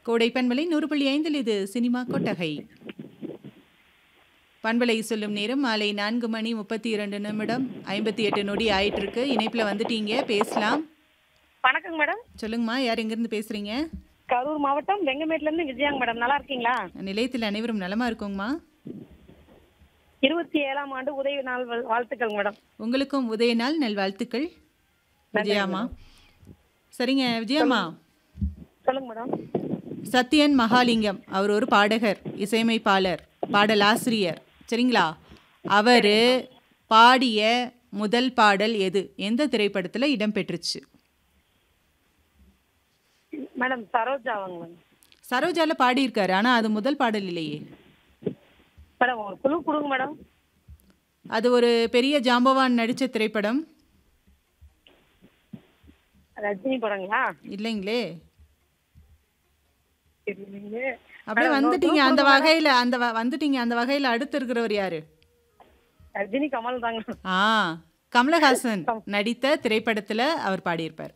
கோடை பண்பலை நூறு புள்ளி ஐந்தில் இது சினிமா கொட்டகை பண்பலை சொல்லும் நேரம் மாலை நான்கு மணி முப்பத்தி இரண்டு நிமிடம் ஐம்பத்தி எட்டு நொடி ஆயிட்டு இருக்கு இணைப்பில் வந்துட்டீங்க பேசலாம் வணக்கங்க மேடம் சொல்லுங்கம்மா யார் எங்கேருந்து பேசுறீங்க கரூர் மாவட்டம் வெங்கமேட்ல இருந்து விஜயாங்க மேடம் நல்லா இருக்கீங்களா நிலையத்தில் அனைவரும் நலமா இருக்கோங்கம்மா இருபத்தி ஏழாம் ஆண்டு உதவி நாள் வாழ்- வாழ்த்துக்கள் மேடம் உங்களுக்கும் உதய நாள் நல்வாழ்த்துக்கள் விஜயாம்மா சரிங்க விஜயாம்மா சொல்லுங்க மேடம் சத்யன் மகாலிங்கம் அவர் ஒரு பாடகர் இசையமைப்பாளர் பாடலாசிரியர் சரிங்களா அவர் பாடிய முதல் பாடல் எது எந்த திரைப்படத்தில் இடம்பெற்றுச்சு மேடம் சரோஜாவாங்க மேடம் சரோஜால பாடியிருக்காரு ஆனால் அது முதல் பாடல் இல்லையே மேடம் ஒரு குழு கொடுங்க மேடம் அது ஒரு பெரிய ஜாம்பவான் நடித்த திரைப்படம் ரஜினி படங்களா இல்லைங்களே தெரியலைங்களே. அப்படியே மேடம், வந்துட்டீங்க இன்னொரு அந்த குழு கொடுங்க வகையில் அந்த வ- வந்துட்டீங்க அந்த வகையில் அடுத்து இருக்கிறவர் யாரு மேடம். ரஜினி கமல் தாங்க ஆ கமலஹாசன் நடித்த திரைப்படத்தில் அவர் பாடியிருப்பார்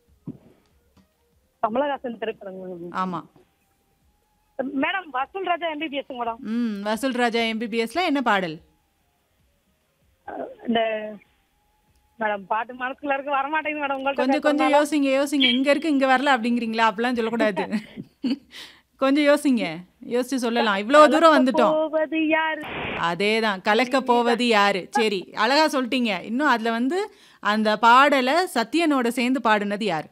கமலஹாசன் திரைப்படம் மேடம். ஆமாம் மேடம் வசூல் ராஜா எம்பிபிஎஸ் மேடம் ம் வசூல் ராஜா எம்பிபிஎஸ்ல என்ன பாடல் அஹ், இந்த மேடம் பாட்டு மனசுல இருக்கு வரமாட்டேங்குது மேடம் உங்கள்ட்ட கொஞ்சம் கொஞ்சம் யோசிங்க யோசிங்க இங்க இருக்கு இங்க வரல அப்படிங்கிறீங்களா அப்படிலாம் சொல்லக்கூடாது கொஞ்சம் யோசிங்க யோசிச்சு சொல்லலாம் இவ்வளோ தூரம் வந்துட்டோம் போவது யாரு அதேதான் கலக்க போவது யாரு சரி அழகா சொல்லிட்டீங்க இன்னும் அதுல வந்து அந்த பாடலை சத்யனோட சேர்ந்து பாடுனது யார்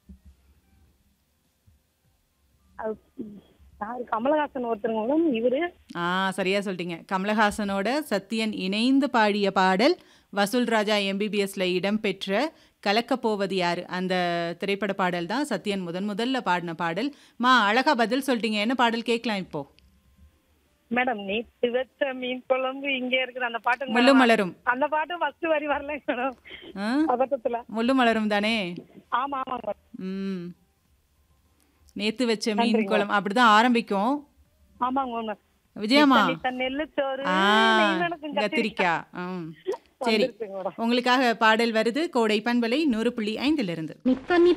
அது, யாரு கமலஹாசன் ஒருத்தருங்க மேடம் இவரு ஆ சரியா சொல்லிட்டீங்க கமலஹாசனோட சத்யன் இணைந்து பாடிய பாடல் வசூல் ராஜா எம்பிபிஎஸ்ல இடம்பெற்ற கலக்க போவது யாரு அந்த திரைப்பட பாடல் தான் சத்யன் முதன் முதல்ல பாடின பாடல் மா அழகா பதில் சொல்லிட்டீங்க என்ன பாடல் கேட்கலாம் இப்போ மேடம் நேத்து வச்ச மீன் குழம்பு இங்க இருக்குது அந்த பாட்டு முள்ளு மலரும் அந்த பாட்டு ஃபர்ஸ்ட் வரி வரல மேடம் ஆ? அபத்தத்துல முள்ளு மலரும் தானே ஆமா ஆமா மேடம் ம் நேத்து வச்ச மீன் குளம் அப்படிதான் ஆரம்பிக்கும் ஆமாங்க மேடம் விஜயம்மா நெல்லு சோறு ஆ நெய் வணக்கம் கத்திரிக்காய் ம் சரி வந்துருச்சுங்க மேடம் உங்களுக்காக பாடல் வருது கோடை பண்பலை நூறு புள்ளி ஐந்துல இருந்து நித்தம்